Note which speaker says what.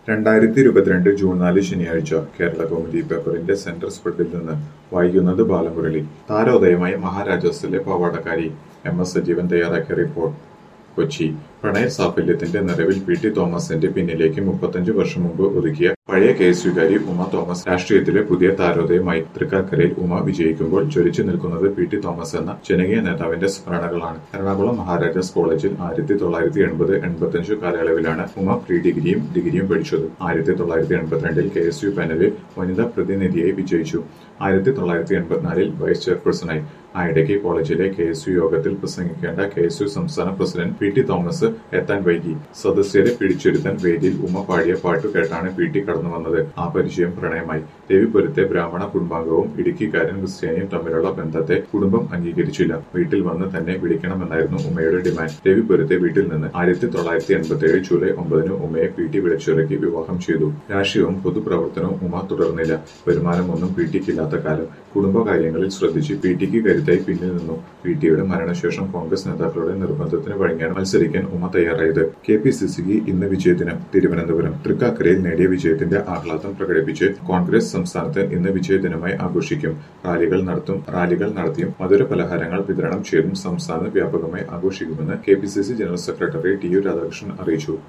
Speaker 1: രണ്ടായിരത്തി ഇരുപത്തിരണ്ട് ജൂൺ നാല് ശനിയാഴ്ച കേരള കൗമുദി പേപ്പറിന്റെ സെന്റർ സ്പ്രെഡിൽ നിന്ന് വായിക്കുന്നത് ബാലമുരളി താരോദയമായ മഹാരാജാസിലെ പാവാടക്കാരി എം എസ് സജീവൻ തയ്യാറാക്കിയ റിപ്പോർട്ട് കൊച്ചി പ്രണയ സാഫല്യത്തിന്റെ നിറവിൽ പി ടി തോമസിന്റെ പിന്നിലേക്ക് മുപ്പത്തഞ്ചു വർഷം മുമ്പ് ഒതുക്കിയ പഴയ കെ എസ് യുകാരി ഉമ തോമസ് രാഷ്ട്രീയത്തിലെ പുതിയ താരോദയമായി തൃക്കാക്കരയിൽ ഉമ വിജയിക്കുമ്പോൾ ജ്വലിച്ചു നിൽക്കുന്നത് പി ടി തോമസ് എന്ന ജനകീയ നേതാവിന്റെ സ്മരണകളാണ് എറണാകുളം മഹാരാജാസ് കോളേജിൽ ആയിരത്തി തൊള്ളായിരത്തി എൺപത് എൺപത്തിയഞ്ചു കാലയളവിലാണ് ഉമ പ്രീ ഡിഗ്രിയും ഡിഗ്രിയും പഠിച്ചത് ആയിരത്തി തൊള്ളായിരത്തി എൺപത്തിരണ്ടിൽ കെ എസ് യു പാനലിൽ വനിതാ പ്രതിനിധിയായി വിജയിച്ചു ആയിരത്തി തൊള്ളായിരത്തി എൺപത്തിനാലിൽ വൈസ് ചെയർപേഴ്സണായി ആയിടയ്ക്ക് കോളേജിലെ കെ എസ് യു യോഗത്തിൽ പ്രസംഗിക്കേണ്ട കെ എസ് യു സംസ്ഥാന പ്രസിഡന്റ് പി ടി തോമസ് എത്താൻ വൈകി സദസ്യരെ പിടിച്ചിരുത്താൻ വേദിയിൽ ഉമ്മ പാടിയ പാട്ടു കേട്ടാണ് പി ടി കടന്നു വന്നത് ആ പരിചയം പ്രണയമായി ദേവിപുരത്തെ ബ്രാഹ്മണ കുടുംബാംഗവും ഇടുക്കിക്കാരൻ ക്രിസ്ത്യാനിയും തമ്മിലുള്ള ബന്ധത്തെ കുടുംബം അംഗീകരിച്ചില്ല വീട്ടിൽ വന്ന് തന്നെ വിളിക്കണമെന്നായിരുന്നു ഉമ്മയുടെ ഡിമാൻഡ് ദേവിപുരത്തെ വീട്ടിൽ നിന്ന് ആയിരത്തി തൊള്ളായിരത്തി എൺപത്തി ഏഴ് ജൂലൈ ഒമ്പതിന് ഉമ്മയെ പി ടി വിളിച്ചിറക്കി വിവാഹം ചെയ്തു രാഷ്ട്രീയവും പൊതുപ്രവർത്തനവും ഉമ്മ തുടർന്നില്ല വരുമാനമൊന്നും പി ടിക്കില്ലാത്ത കാലം കുടുംബകാര്യങ്ങളിൽ ശ്രദ്ധിച്ച് പി ടിക്ക് കരുത്തായി പിന്നിൽ നിന്നു പി ടിയുടെ മരണശേഷം കോൺഗ്രസ് നേതാക്കളുടെ നിർബന്ധത്തിന് വഴങ്ങിയാണ് മത്സരിക്കാൻ ഉമ്മ തയ്യാറായത് കെ പി സി സിക്ക് ഇന്ന് വിജയദിനം തിരുവനന്തപുരം തൃക്കാക്കരയിൽ നേടിയ വിജയത്തിന്റെ ആഹ്ലാദം പ്രകടിപ്പിച്ച് കോൺഗ്രസ് സംസ്ഥാനത്ത് ഇന്ന് വിജയദിനമായി ആഘോഷിക്കും റാലികൾ നടത്തും റാലികൾ നടത്തിയും മധുര പലഹാരങ്ങൾ വിതരണം ചെയ്തും സംസ്ഥാന വ്യാപകമായി ആഘോഷിക്കുമെന്ന് K P C C general secretary T U Radhakrishnan അറിയിച്ചു